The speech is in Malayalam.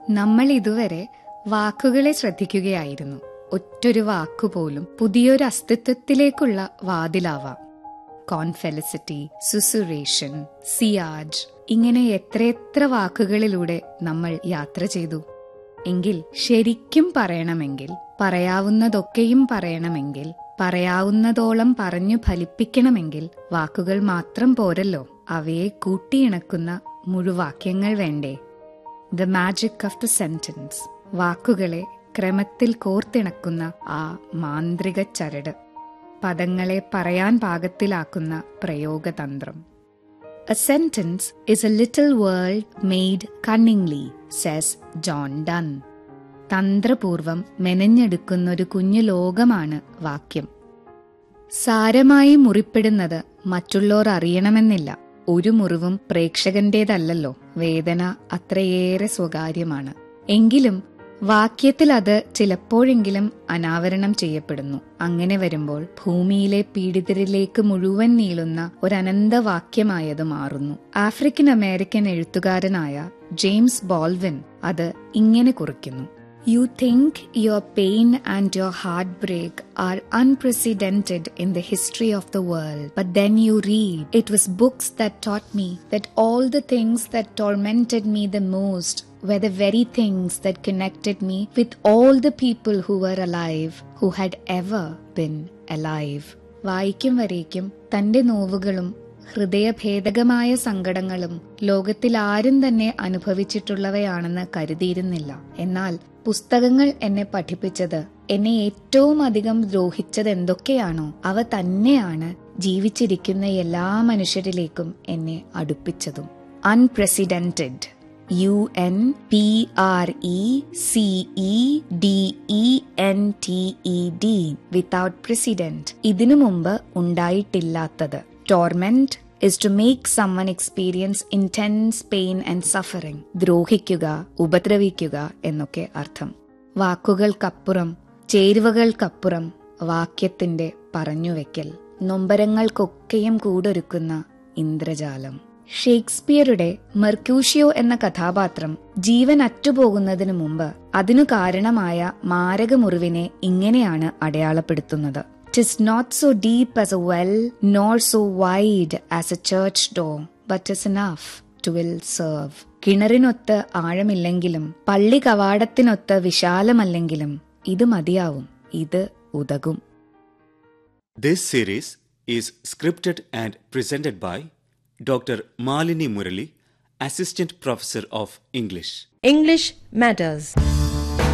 നമ്മൾ ഇതുവരെ വാക്കുകളെ ശ്രദ്ധിക്കുകയായിരുന്നു ഒറ്റൊരു വാക്കുപോലും പുതിയൊരു അസ്തിത്വത്തിലേക്കുള്ള വാതിലാവാം കോൺഫെലിസിറ്റി സുസുറേഷൻ സിയാജ് ഇങ്ങനെ എത്രയെത്ര വാക്കുകളിലൂടെ നമ്മൾ യാത്ര ചെയ്തു എങ്കിൽ ശരിക്കും പറയണമെങ്കിൽ പറയാവുന്നതൊക്കെയും പറയണമെങ്കിൽ പറയാവുന്നതോളം പറഞ്ഞു ഫലിപ്പിക്കണമെങ്കിൽ വാക്കുകൾ മാത്രം പോരല്ലോ അവയെ കൂട്ടിയിണക്കുന്ന മുഴുവാക്യങ്ങൾ വേണ്ടേ the magic of the sentence വാക്കുകളെ ക്രമത്തിൽ കോർത്തിണക്കുന്ന ആ മാന്ത്രിക ചരട് പദങ്ങളെ പറയാൻ പാകത്തിലാക്കുന്ന പ്രയോഗതന്ത്രം A sentence is a little world made cunningly, says John Donne. തന്ത്രപൂർവം മെനഞ്ഞെടുക്കുന്ന ഒരു കുഞ്ഞു ലോകമാണ് വാക്യം സാരമായി മുറിപ്പെടുന്നത് മറ്റുള്ളവർ അറിയണമെന്നില്ല ഒരു മുറിവും പ്രേക്ഷകന്റേതല്ലല്ലോ വേദന അത്രയേറെ സ്വകാര്യമാണ് എങ്കിലും വാക്യത്തിൽ അത് ചിലപ്പോഴെങ്കിലും അനാവരണം ചെയ്യപ്പെടുന്നു അങ്ങനെ വരുമ്പോൾ ഭൂമിയിലെ പീഡിതരിലേക്ക് മുഴുവൻ നീളുന്ന ഒരു അനന്തവാക്യമായത് മാറുന്നു ആഫ്രിക്കൻ അമേരിക്കൻ എഴുത്തുകാരനായ ജെയിംസ് ബോൾവിൻ അത് ഇങ്ങനെ കുറിക്കുന്നു You think your pain and your heartbreak are unprecedented in the history of the world, but then you read, It was books that taught me that all the things that tormented me the most were the very things that connected me with all the people who were alive, who had ever been alive. വായിക്കും വരേക്കും തന്റെ നോവുകളും ഹൃദയഭേദകമായ സങ്കടങ്ങളും ലോകത്തിൽ ആരും തന്നെ അനുഭവിച്ചിട്ടുള്ളവയാണെന്ന് കരുതിയിരുന്നില്ല എന്നാൽ പുസ്തകങ്ങൾ എന്നെ പഠിപ്പിച്ചത് എന്നെ ഏറ്റവും അധികം ദ്രോഹിച്ചത് എന്തൊക്കെയാണോ അവ തന്നെയാണ് ജീവിച്ചിരിക്കുന്ന എല്ലാ മനുഷ്യരിലേക്കും എന്നെ അടുപ്പിച്ചതും unprecedented U N P R E C E D E N T E D without precedent ഇതിനു മുമ്പ് ഉണ്ടായിട്ടില്ലാത്തത് torment is to make someone experience intense pain and suffering. ദ്രോഹിക്കുക ഉപദ്രവിക്കുക എന്നൊക്കെ അർത്ഥം വാക്കുകൾക്കപ്പുറം ചേരുവകൾക്കപ്പുറം വാക്യത്തിന്റെ പറഞ്ഞുവെക്കൽ നൊമ്പരങ്ങൾക്കൊക്കെയും കൂടൊരുക്കുന്ന ഇന്ദ്രജാലം ഷേക്സ്പിയറുടെ മെർക്യൂഷ്യോ എന്ന കഥാപാത്രം ജീവൻ അറ്റുപോകുന്നതിനു മുമ്പ് അതിനു കാരണമായ മാരകമുറിവിനെ ഇങ്ങനെയാണ് അടയാളപ്പെടുത്തുന്നത് Tis not so deep as a well, nor so wide as a church door, but is enough to will serve. കിണറിനൊത്ത് ആഴമില്ലെങ്കിലും പള്ളി കവാടത്തിനൊത്ത് വിശാലമല്ലെങ്കിലും ഇത് മതിയാവും ഇത് ഉതകും This series is scripted and presented by Dr. Malini Murali, Assistant Professor of English. English matters.